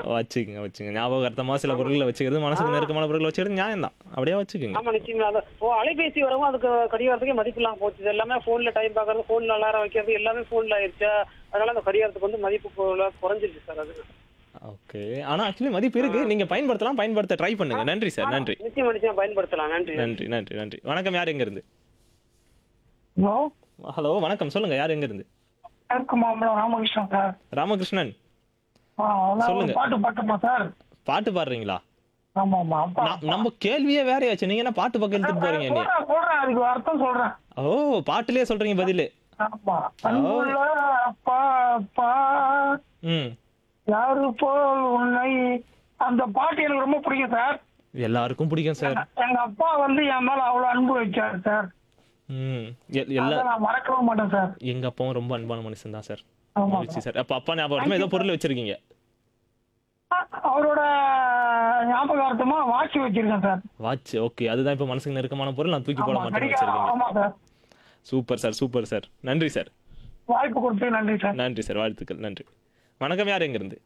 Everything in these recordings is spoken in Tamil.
வச்சுக்கோங்க வச்சுங்க ஞாபகார்த்தமா சில பொருட்களை வச்சுக்கிறது மனசுக்கு நெருக்கமான பொருட்களை வச்சுக்கிறது நியாயம் தான் அப்படியே வச்சுக்கோங்க ஆமா நிச்சயமா அது ஓ அலைபேசி வரவும் அதுக்கு கடிகாரத்துக்கே மதிப்புலாம் போச்சு இது எல்லாமே போன்ல டைம் பார்க்கறது போன்ல அலாரம் வைக்கிறது எல்லாமே போன்ல ஆயிடுச்சா அதனால அந்த கடிகாரத்துக்கு வந்து மதிப்பு போல குறைஞ்சிருச்சு சார் அது ஓகே ஆனா ஆக்சுவலி மதிப்பு இருக்கு நீங்க பயன்படுத்தலாம் பயன்படுத்த ட்ரை பண்ணுங்க நன்றி சார் நன்றி நிச்சயமா நிச்சயமா பயன்படுத்தலாம் நன்றி நன்றி நன்றி நன்றி வணக்கம் யார் எங்க இருந்து ஹலோ ஹலோ வணக்கம் சொல்லுங்க யார் எங்க இருந்து மேற்கு மாம்பலம் ராமகிருஷ்ணன் சார் ராமகிருஷ்ணன் ஆ, அதான் சொல்லுங்க. ஒரு பாட்டு பாட்டுமா சார் பாட்டு பாடுறீங்களா ஆமா ஆமா அப்பா நா- நம்ம கேள்வியே வேறையாச்சு நீங்க என்ன பாட்டு பக்கம் எடுத்துட்டு போறீங்க நீ சொல்றேன் சொல்றேன் அதுக்கு அர்த்தம் சொல்றேன் ஓ பாட்டுலயே சொல்றீங்க பதிலு ஆமா அன்புள்ள அப்பா அப்பா ம் யாரு போல் உன்னை அந்த பாட்டு எனக்கு ரொம்ப பிடிக்கும் சார் எல்லாருக்கும் பிடிக்கும் சார் எங்க அப்பா வந்து என் மேல அவ்வளவு அன்பு வச்சாரு சார் ம் எ- எல்லா அதை நான் மறக்கவே மாட்டேன் சார் எங்க அப்பாவும் ரொம்ப அன்பான மனுஷன் தான் சார் ஆமா மகிழ்ச்சி சார் அப்ப அப்பா ஞாபகம் ஏதோ பொருள் வச்சிருக்கீங்க அவரோட ஞாபகார்த்தமா வாட்சி வச்சிருக்கேன் சார் வாட்ச் ஓகே அதுதான் இப்ப மனசுக்கு நெருக்கமான பொருள் நான் தூக்கி போட ஆமா மாட்டேன்னு கடிகாரம் வச்சிருக்கீங்க ஆமா sir super sir super sir நன்றி சார் வாய்ப்பு கொடுத்து நன்றி சார் நன்றி சார் வாழ்த்துக்கள் நன்றி வணக்கம் யார் எங்க இருந்து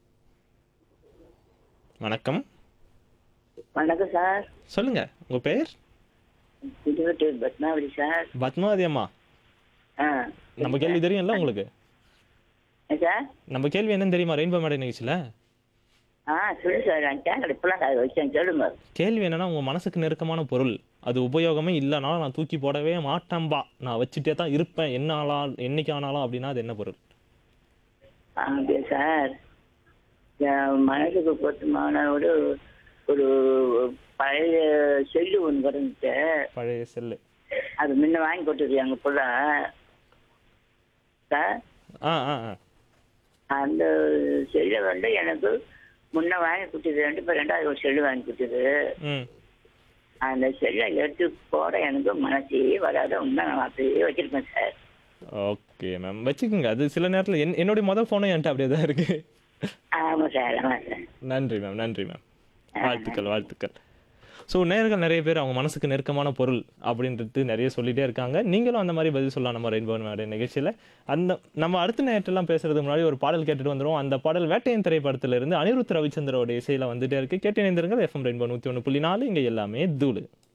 வணக்கம் வணக்கம் சார் சொல்லுங்க உங்க பேர் திருவட்டூர் பத்மாவதி சார் பத்மாவதி அம்மா ஆ நம்ம கேள்வி தெரியும்ல உங்களுக்கு என்ன சார் நம்ம கேள்வி என்னன்னு தெரியுமா ரெயின்போ மேடை நிகழ்ச்சியில ஆ சொல்லு சார் நான் கேட்கல இப்பெல்லாம் காது வச்சேன் சொல்லுங்க கேள்வி என்னன்னா உங்க மனசுக்கு நெருக்கமான பொருள் அது உபயோகமே இல்லைனாலும் நான் தூக்கி போடவே மாட்டேன்பா நான் வச்சுட்டே தான் இருப்பேன் என்ன ஆளா என்னைக்கு ஆனாலும் அப்படின்னா அது என்ன பொருள் அப்படியா சார் என் மனசுக்கு பொருத்தமான ஒரு ஒரு பழைய செல்லு ஒன்று கிடந்துச்சு பழைய செல்லு அது முன்ன வாங்கி கொடுத்தது எங்கள் புள்ள சார் ஆ ஆ ஆ அந்த செல்லை வந்து எனக்கு முன்ன வாங்கி கொடுத்தது ரெண்டு பேர் ரெண்டாவது ஒரு செல்லு வாங்கி கொடுத்தது ம் அந்த செல்லை எடுத்து போட எனக்கு மனசே வராத உண்மை நான் அப்படியே வச்சிருப்பேன் சார் ஓகே மேம் வச்சுக்கோங்க அது சில நேரத்தில் என் என்னுடைய மொதல் ஃபோனும் என்கிட்ட அப்படியே தான் இருக்கு ஆமாம் சார் ஆமாம் சார் நன்றி மேம் நன்றி மேம் வாழ்த்துக்கள் வாழ்த்துக்கள் ஸோ நேர்கள் நிறைய பேர் அவங்க மனசுக்கு நெருக்கமான பொருள் அப்படின்றது நிறைய சொல்லிட்டே இருக்காங்க நீங்களும் அந்த மாதிரி பதில் சொல்லலாம் நம்ம ரெயின்போ மேடை நிகழ்ச்சியில் அந்த நம்ம அடுத்த நேரத்தெல்லாம் பேசுறதுக்கு முன்னாடி ஒரு பாடல் கேட்டுட்டு வந்துருவோம் அந்த பாடல் வேட்டையன் திரைப்படத்திலிருந்து அனிருத் ரவிச்சந்திரோட இசையில் வந்துட்டே இருக்கு கேட்டு இணைந்திருங்கள் எஃப்எம் ரெயின்போ நூற்றி ஒன்று புள்ளி நாலு இங்கே எல்லாமே தூளு